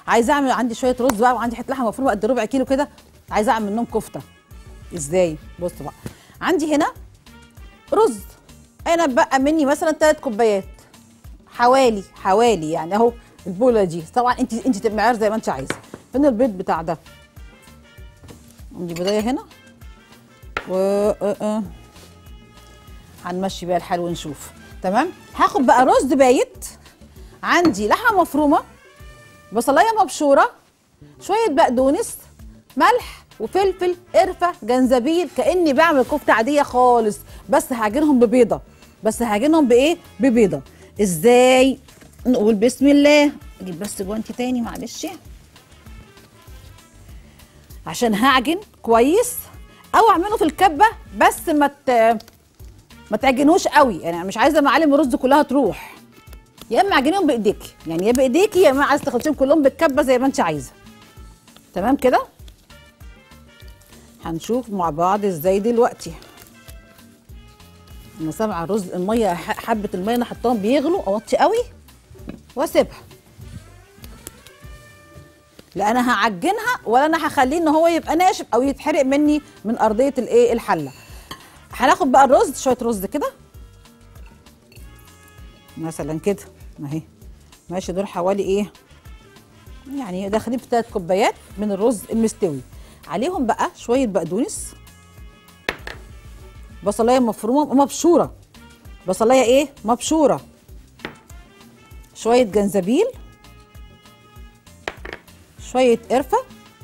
عايزه اعمل عندي شويه رز بقى وعندي حته لحمه مفرومه قد ربع كيلو كده عايزه اعمل منهم كفته ازاي بص بقى عندي هنا رز انا بقى مني مثلا ثلاث كوبايات حوالي حوالي يعني اهو البوله دي طبعا انت انت تبقى معيار زي ما انت عايزه فين البيض بتاع ده عندي بدايه هنا و آه، آه. هنمشي بقى الحال ونشوف تمام هاخد بقى رز بايت عندي لحمه مفرومه بصلايه مبشوره شويه بقدونس ملح وفلفل قرفه جنزبيل كاني بعمل كفته عاديه خالص بس هعجنهم ببيضه بس هعجنهم بايه ببيضه ازاي نقول بسم الله اجيب بس جوانتي تاني معلش عشان هعجن كويس او اعمله في الكبه بس ما ت- ما تعجنوش قوي يعني أنا مش عايزه معالم الرز كلها تروح يا اما اعجنيهم بايديكي يعني يا بايديكي يا اما عايزه تخلطيهم كلهم بالكبه زي ما انت عايزه تمام كده هنشوف مع بعض ازاي دلوقتي انا سامعه الرز الميه ح- حبه الميه انا حطاهم بيغلوا اوطي قوي واسيبها لا انا هعجنها ولا انا هخليه ان هو يبقى ناشف او يتحرق مني من ارضيه الايه الحله هناخد بقى الرز شويه رز كده مثلا كده اهي ماشي دول حوالي ايه يعني داخلين في ثلاث كوبايات من الرز المستوي عليهم بقى شويه بقدونس بصلايه مفرومه مبشوره بصلايه ايه مبشوره شويه جنزبيل شويه قرفه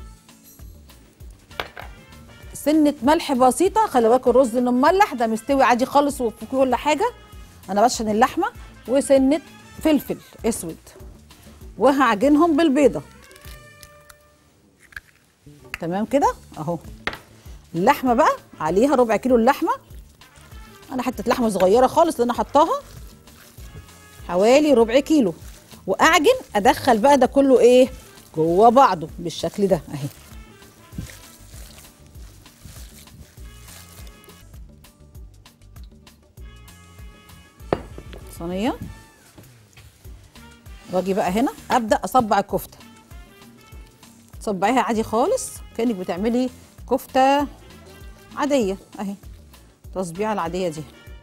سنه ملح بسيطه خلي بالك الرز انه مملح ده مستوي عادي خالص وفي كل حاجه انا بشحن اللحمه وسنه فلفل اسود وهعجنهم بالبيضه تمام كده اهو اللحمه بقى عليها ربع كيلو اللحمه انا حته لحمه صغيره خالص اللي انا حطاها حوالي ربع كيلو واعجن ادخل بقى ده كله ايه جوه بعضه بالشكل ده اهي صينيه واجي بقى هنا ابدا اصبع الكفته تصبعيها عادي خالص كانك بتعملي كفته عاديه اهي تصبيعه العاديه دي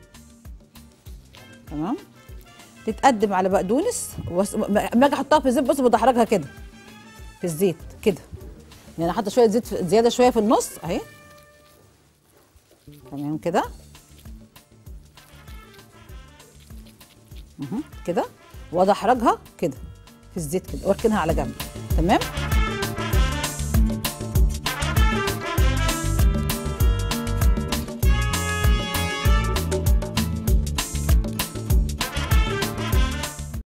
تمام تتقدم على بقدونس وس... ما اجي احطها في الزيت بص بدحرجها كده في الزيت كده يعني انا حاطه شويه زيت في- زياده شويه في النص اهي تمام كده مهم. كده وادحرجها كده في الزيت كده واركنها على جنب تمام